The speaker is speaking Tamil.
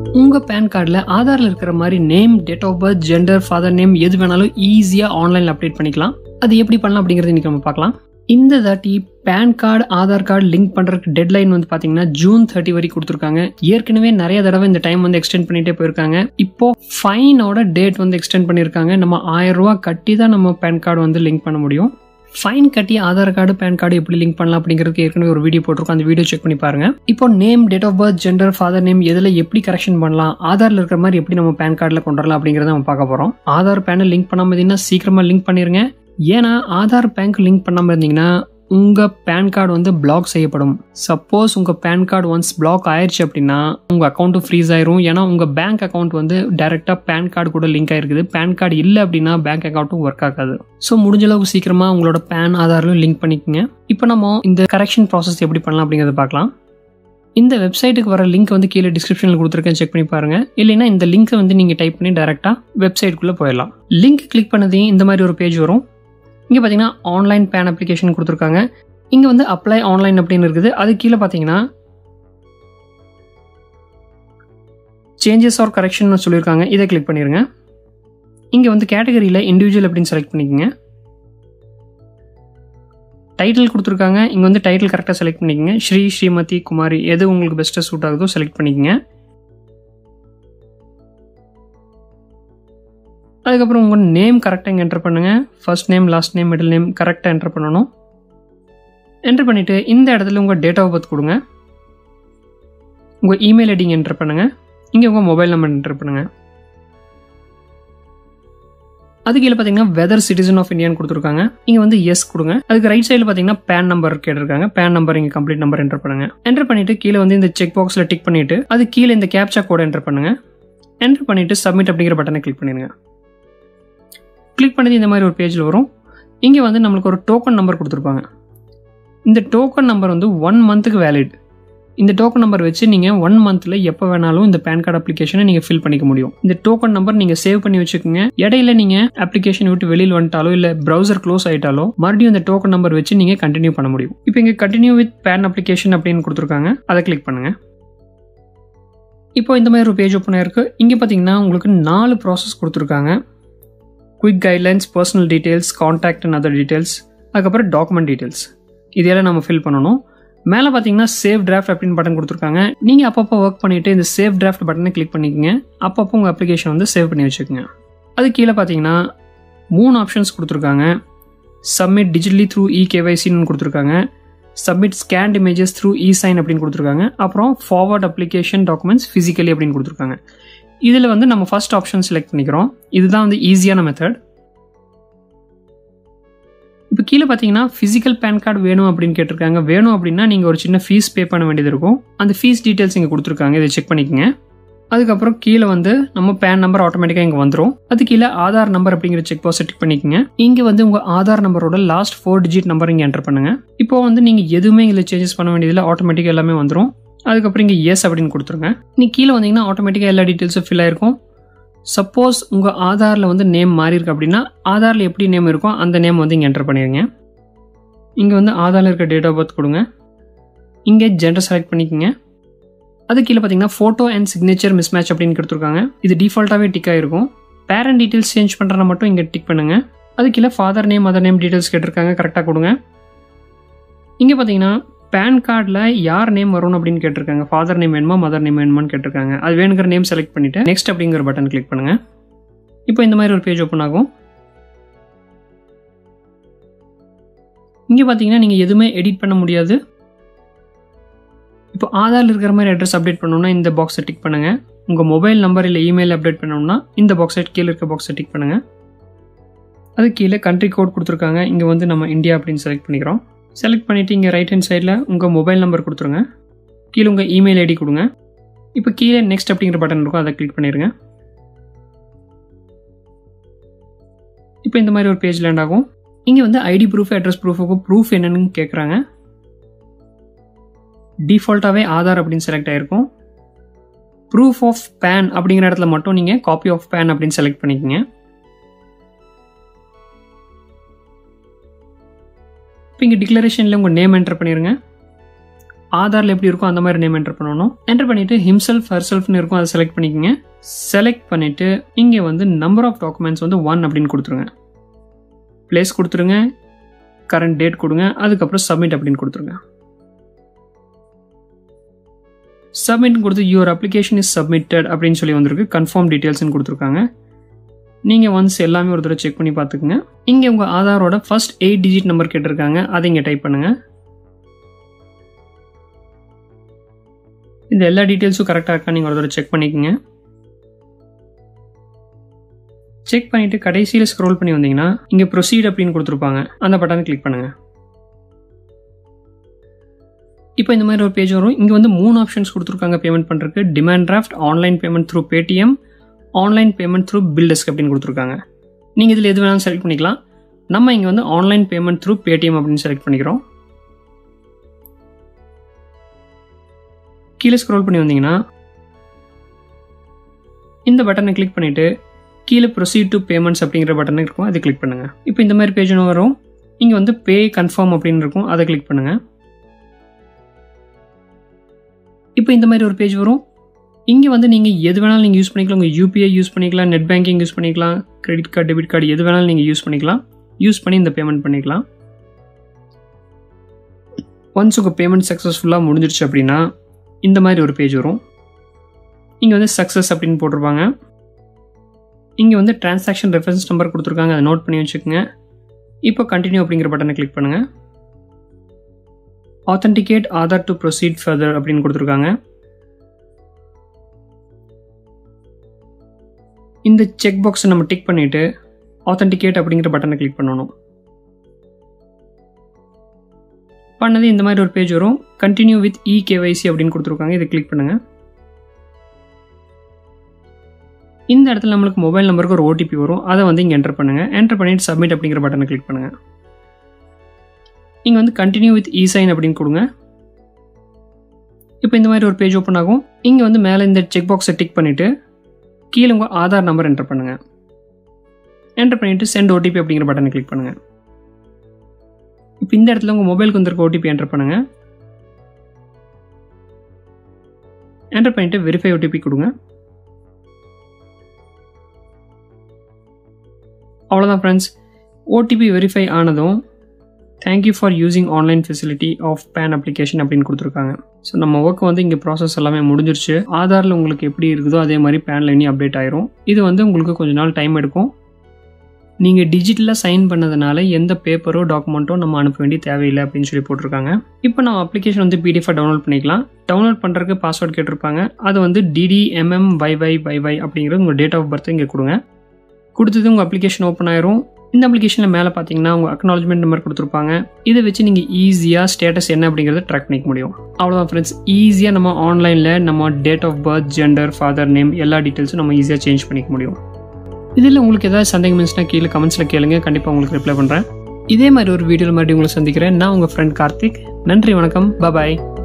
உங்கள் பேன் கார்டில் ஆதாரில் இருக்கிற மாதிரி name date of birth gender father name எது வேணாலும் ஈஸியாக ஆன்லைனில் அப்டேட் பண்ணிக்கலாம் அது எப்படி பண்ணலாம் அப்படிங்கிறது இன்றைக்கி நம்ம பார்க்கலாம் இந்த தாட்டி PAN card Aadhaar card link பண்ணுறதுக்கு டெட்லைன் வந்து பார்த்தீங்கன்னா ஜூன் தேர்ட்டி வரைக்கும் கொடுத்துருக்காங்க ஏற்கனவே நிறைய தடவை இந்த டைம் வந்து எக்ஸ்டெண்ட் பண்ணிட்டே போயிருக்காங்க இப்போ ஃபைனோட டேட் வந்து எக்ஸ்டெண்ட் பண்ணியிருக்காங்க நம்ம ஆயிரம் ரூபா கட்டி தான் நம்ம பேன் கார்டு வந்து லிங்க் பண்ண முடியும் ஃபைன் கட்டி ஆதார் கார்டு பேன் கார்டு எப்படி லிங்க் பண்ணலாம் அப்படிங்கிறதுக்கு ஏற்கனவே ஒரு வீடியோ போட்டிருக்கோம் அந்த வீடியோ செக் பண்ணி பாருங்க இப்போ name date of birth gender father name எதில் எப்படி கரெக்ஷன் பண்ணலாம் ஆதாரில் இருக்கிற மாதிரி எப்படி நம்ம பேன் கார்டில் கொண்டு வரலாம் அப்படிங்கிறத நம்ம பார்க்க போகிறோம் ஆதார் பேனை லிங்க் பண்ணாமல் இருந்தீங்கன்னா சீக்கிரமாக லிங்க் பண்ணிருங்க ஏன்னா ஆதார் பேங்க் லிங்க் பண்ணாமல் இருந்தீங்கன்னா உங்கள் பேன் கார்டு வந்து பிளாக் செய்யப்படும் சப்போஸ் உங்கள் பேன் கார்டு ஒன்ஸ் பிளாக் ஆயிடுச்சு அப்படின்னா உங்கள் அக்கௌண்ட்டும் ஃப்ரீஸ் ஆயிரும் ஏன்னா உங்கள் பேங்க் அக்கௌண்ட் வந்து டைரெக்டாக பேன் கார்டு கூட லிங்க் ஆயிருக்குது பேன் கார்டு இல்லை அப்படின்னா பேங்க் அக்கௌண்ட்டும் ஒர்க் ஆகாது ஸோ முடிஞ்ச அளவுக்கு சீக்கிரமாக உங்களோட பேன் ஆதாரிலும் லிங்க் பண்ணிக்கோங்க இப்போ நம்ம இந்த கரெக்ஷன் ப்ராசஸ் எப்படி பண்ணலாம் அப்படிங்கிறத பார்க்கலாம் இந்த வெப்சைட்டுக்கு வர லிங்க் வந்து கீழே டிஸ்கிரிப்ஷனில் கொடுத்துருக்கேன் செக் பண்ணி பாருங்க இல்லைன்னா இந்த லிங்க்கை வந்து நீங்கள் டைப் பண்ணி டேரெக்டாக வெப்சைட்குள்ளே போயிடலாம் லிங்க் கிளிக் பண்ணதையும் இந்த மாதிரி ஒரு பேஜ் வரும் இங்கே பார்த்தீங்கன்னா ஆன்லைன் பேன் அப்ளிகேஷன் கொடுத்துருக்காங்க இங்கே வந்து அப்ளை ஆன்லைன் அப்படின்னு இருக்குது அது கீழே பார்த்தீங்கன்னா சேஞ்சஸ் ஆர் கரெக்ஷன் சொல்லியிருக்காங்க இதை கிளிக் பண்ணிடுங்க இங்கே வந்து கேட்டகரியில் இண்டிவிஜுவல் அப்படின்னு செலக்ட் பண்ணிக்கோங்க டைட்டில் கொடுத்துருக்காங்க இங்கே வந்து டைட்டில் கரெக்டாக செலக்ட் பண்ணிக்கோங்க ஸ்ரீ ஸ்ரீமதி குமாரி எது உங்களுக்கு பெஸ்ட்டாக சூட் ஆகுதோ செலக்ட் பண்ணிக்கோங்க அதுக்கப்புறம் உங்கள் நேம் கரெக்டாக இங்கே என்டர் பண்ணுங்கள் first name last name middle name கரெக்டாக என்டர் பண்ணணும் என்டர் பண்ணிவிட்டு இந்த இடத்துல உங்கள் டேட் ஆஃப் பர்த் கொடுங்க உங்கள் இமெயில் ஐடிங்க என்டர் பண்ணுங்கள் இங்கே உங்கள் மொபைல் நம்பர் என்டர் பண்ணுங்கள் அது கீழே பார்த்தீங்கன்னா வெதர் சிட்டிசன் ஆஃப் இந்தியான்னு கொடுத்துருக்காங்க இங்கே வந்து எஸ் கொடுங்க அதுக்கு ரைட் சைடில் பார்த்தீங்கன்னா பேன் நம்பர் கேட்டிருக்காங்க பேன் நம்பர் இங்கே கம்ப்ளீட் நம்பர் என்டர் பண்ணுங்க என்டர் பண்ணிட்டு கீழே வந்து இந்த செக் பாக்ஸில் டிக் பண்ணிட்டு அது கீழே இந்த கேப்சா கோட் என்டர் பண்ணுங்க என்டர் பண்ணிட்டு சப்மிட் அப்படிங்கிற பட்டனை கிளிக் பண்ணிடுங்க கிளிக் பண்ணது இந்த மாதிரி ஒரு பேஜில் வரும் இங்கே வந்து நம்மளுக்கு ஒரு டோக்கன் நம்பர் கொடுத்துருப்பாங்க இந்த டோக்கன் நம்பர் வந்து ஒன் மந்த்துக்கு வேலிட் இந்த டோக்கன் நம்பர் வச்சு நீங்கள் ஒன் மந்த்தில் எப்போ வேணாலும் இந்த பேன் கார்டு அப்ளிகேஷனை நீங்கள் ஃபில் பண்ணிக்க முடியும் இந்த டோக்கன் நம்பர் நீங்கள் சேவ் பண்ணி வச்சுக்கோங்க இடையில நீங்கள் அப்ளிகேஷன் விட்டு வெளியில் வந்துட்டாலோ இல்லை ப்ரௌசர் க்ளோஸ் ஆயிட்டாலோ மறுபடியும் இந்த டோக்கன் நம்பர் வச்சு நீங்கள் கண்டினியூ பண்ண முடியும் இப்போ இங்கே கண்டினியூ வித் பேன் அப்ளிகேஷன் அப்படின்னு கொடுத்துருக்காங்க அதை கிளிக் பண்ணுங்கள் இப்போ இந்த மாதிரி ஒரு பேஜ் ஓப்பன் ஆயிருக்கு இங்கே பார்த்தீங்கன்னா உங்களுக்கு நாலு ப்ராசஸ் கொடுத்துருக்காங்க quick guidelines personal details contact and other details அதுக்கப்புறம் டாக்குமெண்ட் டீட்டெயில்ஸ் இதெல்லாம் நம்ம ஃபில் பண்ணணும் மேலே பார்த்தீங்கன்னா சேவ் டிராஃப்ட் அப்படின்னு பட்டன் கொடுத்துருக்காங்க நீங்கள் அப்பப்போ ஒர்க் பண்ணிவிட்டு இந்த சேவ் டிராஃப்ட் பட்டனை கிளிக் பண்ணிக்கோங்க அப்பப்போ உங்கள் அப்ளிகேஷன் வந்து சேவ் பண்ணி வச்சுக்கோங்க அது கீழே பார்த்தீங்கன்னா மூணு ஆப்ஷன்ஸ் கொடுத்துருக்காங்க சப்மிட் டிஜிட்டலி த்ரூ இ கேவைசின்னு கொடுத்துருக்காங்க submit scanned images through e sign அப்படின்னு கொடுத்துருக்காங்க அப்புறம் ஃபார்வர்ட் அப்ளிகேஷன் டாக்குமெண்ட்ஸ் ஃபிசிக்கலி அப்படின்னு கொடுத்துருக்காங்க இதில் வந்து நம்ம ஃபர்ஸ்ட் ஆப்ஷன் செலக்ட் பண்ணிக்கிறோம் இதுதான் வந்து ஈஸியான மெத்தட் இப்போ கீழே பார்த்தீங்கன்னா ஃபிசிக்கல் பேன் கார்டு வேணும் அப்படின்னு கேட்டிருக்காங்க வேணும் அப்படின்னா நீங்கள் ஒரு சின்ன ஃபீஸ் பே பண்ண வேண்டியது இருக்கும் அந்த ஃபீஸ் டீட்டெயில்ஸ் இங்கே கொடுத்துருக்காங்க இதை செக் பண்ணிக்கோங்க அதுக்கப்புறம் கீழே வந்து நம்ம பேன் நம்பர் ஆட்டோமேட்டிக்காக இங்கே வந்துடும் அது கீழே ஆதார் நம்பர் அப்படிங்கிற செக் பாக்ஸ் டிக் பண்ணிக்கோங்க இங்கே வந்து உங்கள் ஆதார் நம்பரோட லாஸ்ட் ஃபோர் டிஜிட் நம்பர் இங்கே என்டர் பண்ணுங்கள் இப்போ வந்து நீங்கள் எதுவுமே இதில் சேஞ்சஸ் பண்ண வேண்டியதில்லை ஆட்டோமேட்டிக்காக எல்லாமே வந்துடும் அதுக்கப்புறம் இங்கே எஸ் அப்படின்னு கொடுத்துருங்க நீ கீழே வந்தீங்கன்னா ஆட்டோமேட்டிக்காக எல்லா டீட்டெயில்ஸும் ஃபில் ஆயிருக்கும் சப்போஸ் உங்கள் ஆதாரில் வந்து நேம் மாறி இருக்கு அப்படின்னா ஆதாரில் எப்படி நேம் இருக்கோ அந்த நேம் வந்து இங்கே என்டர் பண்ணிடுங்க இங்கே வந்து ஆதாரில் இருக்க டேட் ஆஃப் பர்த் கொடுங்க இங்கே ஜெண்டர் செலக்ட் பண்ணிக்கோங்க அது கீழே பார்த்தீங்கன்னா photo and signature mismatch அப்படின்னு கொடுத்துருக்காங்க இது டிஃபால்ட்டாகவே டிக் ஆகிருக்கும் பேரண்ட் டீட்டெயில்ஸ் சேஞ்ச் பண்ணுறனா மட்டும் இங்கே டிக் பண்ணுங்க அது கீழே father name mother name details கேட்டிருக்காங்க கரெக்டாக கொடுங்க இங்கே பார்த்தீங்கன்னா பேன் கார்டில் யார் நேம் வரும் அப்படின்னு கேட்டிருக்காங்க ஃபாதர் நேம் வேணுமா மதர் நேம் வேணுமான்னு கேட்டிருக்காங்க அது வேணுங்கிற நேம் செலக்ட் பண்ணிவிட்டு நெக்ஸ்ட் அப்படிங்கிற பட்டன் கிளிக் பண்ணுங்கள் இப்போ இந்த மாதிரி ஒரு பேஜ் ஓப்பன் ஆகும் இங்கே பார்த்தீங்கன்னா நீங்கள் எதுவுமே எடிட் பண்ண முடியாது இப்போ ஆதாரில் இருக்கிற மாதிரி அட்ரஸ் அப்டேட் பண்ணணும்னா இந்த பாக்ஸை டிக் பண்ணுங்கள் உங்கள் மொபைல் நம்பர் இல்லை இமெயில் அப்டேட் பண்ணணும்னா இந்த பாக்ஸை கீழே இருக்க பாக்ஸை டிக் பண்ணுங்கள் அது கீழே கண்ட்ரி கோட் கொடுத்துருக்காங்க இங்கே வந்து நம்ம இந்தியா அப்படின்னு செலக்ட் பண்ணிக்கிறோம் செலக்ட் பண்ணிவிட்டு இங்கே ரைட் ஹேண்ட் சைடில் உங்கள் மொபைல் நம்பர் கொடுத்துருங்க கீழே உங்கள் இமெயில் ஐடி கொடுங்க இப்போ கீழே நெக்ஸ்ட் அப்படிங்கிற பட்டன் இருக்கும் அதை கிளிக் பண்ணிடுங்க இப்போ இந்த மாதிரி ஒரு பேஜ் லேண்ட் ஆகும் இங்கே வந்து ஐடி ப்ரூஃப் அட்ரஸ் ப்ரூஃபுக்கு ப்ரூஃப் என்னன்னு கேட்குறாங்க டிஃபால்ட்டாகவே ஆதார் அப்படின்னு செலக்ட் ஆகிருக்கும் ப்ரூஃப் ஆஃப் பேன் அப்படிங்கிற இடத்துல மட்டும் நீங்கள் காப்பி ஆஃப் பேன் அப்படின்னு செலக்ட் பண்ணிக்கோங்க இப்போ இங்கே டிக்ளரேஷனில் உங்கள் நேம் என்டர் பண்ணிடுங்க ஆதாரில் எப்படி இருக்கும் அந்த மாதிரி நேம் என்டர் பண்ணணும் என்டர் பண்ணிட்டு ஹிம்செல்ஃப் ஹர்செல்ஃப்னு இருக்கும் அதை செலக்ட் பண்ணிக்கோங்க செலக்ட் பண்ணிட்டு இங்கே வந்து நம்பர் ஆஃப் டாக்குமெண்ட்ஸ் வந்து ஒன் அப்படின்னு கொடுத்துருங்க பிளேஸ் கொடுத்துருங்க கரண்ட் டேட் கொடுங்க அதுக்கப்புறம் சப்மிட் அப்படின்னு கொடுத்துருங்க சப்மிட் கொடுத்து யுவர் அப்ளிகேஷன் இஸ் சப்மிட்டட் அப்படின்னு சொல்லி வந்திருக்கு கன்ஃபார்ம் டீட்டெயில்ஸ்னு கொடுத்துருக்காங்க நீங்கள் ஒன்ஸ் எல்லாமே ஒரு தடவை செக் பண்ணி பார்த்துக்குங்க இங்கே உங்கள் ஆதாரோட ஃபர்ஸ்ட் எயிட் டிஜிட் நம்பர் கேட்டிருக்காங்க அதை இங்கே டைப் பண்ணுங்கள் இந்த எல்லா டீட்டெயில்ஸும் கரெக்டாக இருக்கா நீங்கள் ஒரு தடவை செக் பண்ணிக்கோங்க செக் பண்ணிவிட்டு கடைசியில் ஸ்க்ரோல் பண்ணி வந்தீங்கன்னா இங்கே ப்ரொசீட் அப்படின்னு கொடுத்துருப்பாங்க அந்த பட்டனை கிளிக் பண்ணுங்கள் இப்போ இந்த மாதிரி ஒரு பேஜ் வரும் இங்கே வந்து மூணு ஆப்ஷன்ஸ் கொடுத்துருக்காங்க பேமெண்ட் பண்ணுறதுக்கு demand draft online payment through Paytm online payment through BillDesk அப்படின்னு கொடுத்துருக்காங்க நீங்கள் இதில் எது வேணாலும் செலக்ட் பண்ணிக்கலாம் நம்ம இங்கே வந்து ஆன்லைன் பேமெண்ட் த்ரூ பேடிஎம் அப்படின்னு செலக்ட் பண்ணிக்கிறோம் கீழே ஸ்க்ரோல் பண்ணி வந்தீங்கன்னா இந்த பட்டனை கிளிக் பண்ணிவிட்டு கீழே ப்ரொசீட் டு பேமெண்ட்ஸ் அப்படிங்கிற பட்டன் இருக்கும் அதை கிளிக் பண்ணுங்கள் இப்போ இந்த மாதிரி பேஜ் ஒன்று வரும் இங்கே வந்து பே கன்ஃபார்ம் அப்படின்னு இருக்கும் அதை கிளிக் பண்ணுங்கள் இப்போ இந்த மாதிரி ஒரு பேஜ் வரும் இங்கே வந்து நீங்கள் எது வேணாலும் நீங்கள் யூஸ் பண்ணிக்கலாம் உங்கள் யூபிஐ யூஸ் பண்ணிக்கலாம் நெட் பேங்கிங் யூஸ் பண்ணிக்கலாம் கிரெடிட் கார்டு டெபிட் கார்டு எது வேணாலும் நீங்கள் யூஸ் பண்ணிக்கலாம் யூஸ் பண்ணி இந்த பேமெண்ட் பண்ணிக்கலாம் ஒன்ஸ் உங்கள் பேமெண்ட் சக்ஸஸ்ஃபுல்லாக முடிஞ்சிருச்சு அப்படின்னா இந்த மாதிரி ஒரு பேஜ் வரும் இங்கே வந்து சக்ஸஸ் அப்படின்னு போட்டிருப்பாங்க இங்கே வந்து டிரான்சாக்ஷன் ரெஃபரன்ஸ் நம்பர் கொடுத்துருக்காங்க அதை நோட் பண்ணி வச்சுக்கோங்க இப்போ கண்டினியூ அப்படிங்கிற பட்டனை கிளிக் பண்ணுங்கள் authenticate Aadhaar to proceed further அப்படின்னு கொடுத்துருக்காங்க இந்த செக் பாக்ஸை நம்ம டிக் பண்ணிவிட்டு ஆத்தென்டிகேட் அப்படிங்கிற பட்டனை கிளிக் பண்ணணும் பண்ணது இந்த மாதிரி ஒரு பேஜ் வரும் கண்டினியூ வித் இ கேவைசி அப்படின்னு கொடுத்துருக்காங்க இதை கிளிக் பண்ணுங்கள் இந்த இடத்துல நம்மளுக்கு மொபைல் நம்பருக்கு ஒரு ஓடிபி வரும் அதை வந்து இங்கே என்டர் பண்ணுங்கள் என்டர் பண்ணிவிட்டு சப்மிட் அப்படிங்கிற பட்டனை கிளிக் பண்ணுங்கள் இங்கே வந்து கண்டினியூ வித் இ சைன் அப்படின்னு கொடுங்க இப்போ இந்த மாதிரி ஒரு பேஜ் ஓப்பன் ஆகும் இங்கே வந்து மேலே இந்த செக் பாக்ஸை டிக் பண்ணிவிட்டு கீழே உங்கள் ஆதார் நம்பர் என்டர் பண்ணுங்கள் என்டர் பண்ணிவிட்டு சென்ட் ஓடிபி அப்படிங்கிற பட்டனை கிளிக் பண்ணுங்கள் இப்போ இந்த இடத்துல உங்கள் மொபைலுக்கு வந்திருக்க ஓடிபி என்டர் பண்ணுங்கள் என்டர் பண்ணிவிட்டு வெரிஃபை ஓடிபி கொடுங்க அவ்வளோதான் ஃப்ரெண்ட்ஸ் ஓடிபி வெரிஃபை ஆனதும் thank you for using online facility of PAN application அப்படின்னு கொடுத்துருக்காங்க ஸோ நம்ம ஒர்க் வந்து இங்கே ப்ராசஸ் எல்லாமே முடிஞ்சிருச்சு ஆதாரில் உங்களுக்கு எப்படி இருக்குதோ அதே மாதிரி பேனில் இனி அப்டேட் ஆயிரும் இது வந்து உங்களுக்கு கொஞ்ச நாள் டைம் எடுக்கும் நீங்கள் டிஜிட்டலாக சைன் பண்ணதுனால எந்த பேப்பரோ டாக்குமெண்ட்டோ நம்ம அனுப்ப வேண்டிய தேவையில்லை அப்படின்னு சொல்லி போட்டிருக்காங்க இப்போ நம்ம அப்ளிகேஷன் வந்து பிடிஎஃபாக டவுன்லோட் பண்ணிக்கலாம் டவுன்லோட் பண்ணுறதுக்கு பாஸ்வேர்ட் கேட்டிருப்பாங்க அது வந்து டிடிஎம்எம் வைவை வைவை அப்படிங்கிறது உங்கள் டேட் ஆஃப் பர்த் இங்கே கொடுங்க கொடுத்தது உங்கள் அப்ளிகேஷன் ஓப்பன் ஆயிரும் இந்த அப்ளிகேஷனில் மேலே பார்த்தீங்கன்னா உங்கள் அக்னாலஜ்மெண்ட் நம்பர் கொடுத்துருப்பாங்க இதை வச்சு நீங்கள் ஈஸியாக ஸ்டேட்டஸ் என்ன அப்படிங்கிறத ட்ராக் பண்ணிக்க முடியும் அவ்வளோதான் ஃப்ரெண்ட்ஸ் ஈஸியாக நம்ம ஆன்லைனில் நம்ம date of birth gender father name எல்லா டீட்டெயில்ஸும் நம்ம ஈஸியாக சேஞ்ச் பண்ணிக்க முடியும் இதில் உங்களுக்கு ஏதாவது சந்தேகம் இருந்துச்சுன்னா கீழே கமெண்ட்ஸில் கேளுங்க கண்டிப்பாக உங்களுக்கு ரிப்ளை பண்ணுறேன் இதே மாதிரி ஒரு வீடியோ மறுபடியும் உங்களை சந்திக்கிறேன் நான் உங்கள் ஃப்ரெண்ட் கார்த்திக் நன்றி வணக்கம் பாய்